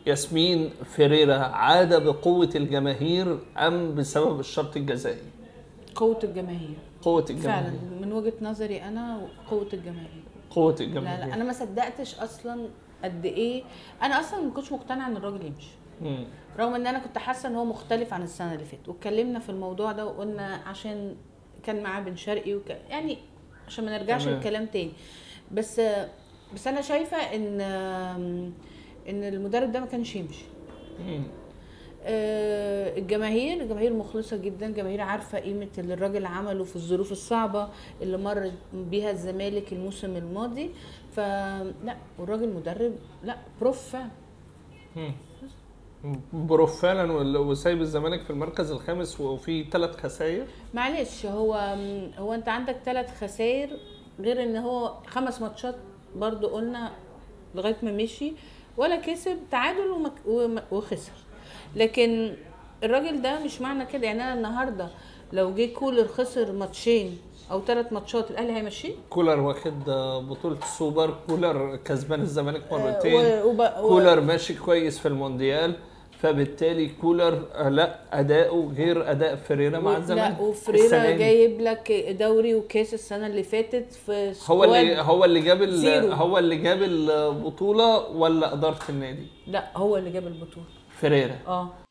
ياسمين فيريرا عاد بقوه الجماهير ام بسبب الشرط الجزائي قوه الجماهير قوه فعلا الجماهير من وجهه نظري انا قوه الجماهير قوه لا الجماهير لا انا ما صدقتش اصلا قد ايه انا اصلا ما كنتش مقتنعه ان الراجل يمشي مم. رغم ان انا كنت حاسه ان هو مختلف عن السنه اللي فاتت واتكلمنا في الموضوع ده وقلنا عشان كان معاه بن شرقي وك... يعني عشان ما نرجعش تمام. للكلام تاني بس بس انا شايفه ان ان المدرب ده ما كانش يمشي مم. آه، الجماهير الجماهير مخلصة جدا الجماهير عارفة قيمة اللي الراجل عمله في الظروف الصعبة اللي مر بيها الزمالك الموسم الماضي فلا والراجل مدرب لا بروف فعلا مم. بروف فعلا وال- وسايب الزمالك في المركز الخامس وفي ثلاث خسائر معلش هو هو انت عندك ثلاث خسائر غير ان هو خمس ماتشات برضو قلنا لغايه ما مشي ولا كسب تعادل ومك- وم- وخسر لكن الراجل ده مش معنى كده يعني انا النهارده لو جه كولر خسر ماتشين او ثلاث ماتشات الاهلي هيمشيه كولر واخد آه، بطولة السوبر كولر كسبان الزمالك مرتين و- وب- و- كولر ماشي كويس في المونديال فبالتالي كولر آه، لا اداؤه غير اداء فريرا مع و- الزمالك لا السنة وفريرا دي. جايب لك دوري وكاس السنه اللي فاتت في هو اللي سكواد. هو اللي جاب ال- زيرو. هو اللي جاب البطولة ولا إدارة النادي لا هو اللي جاب البطوله فريرا اه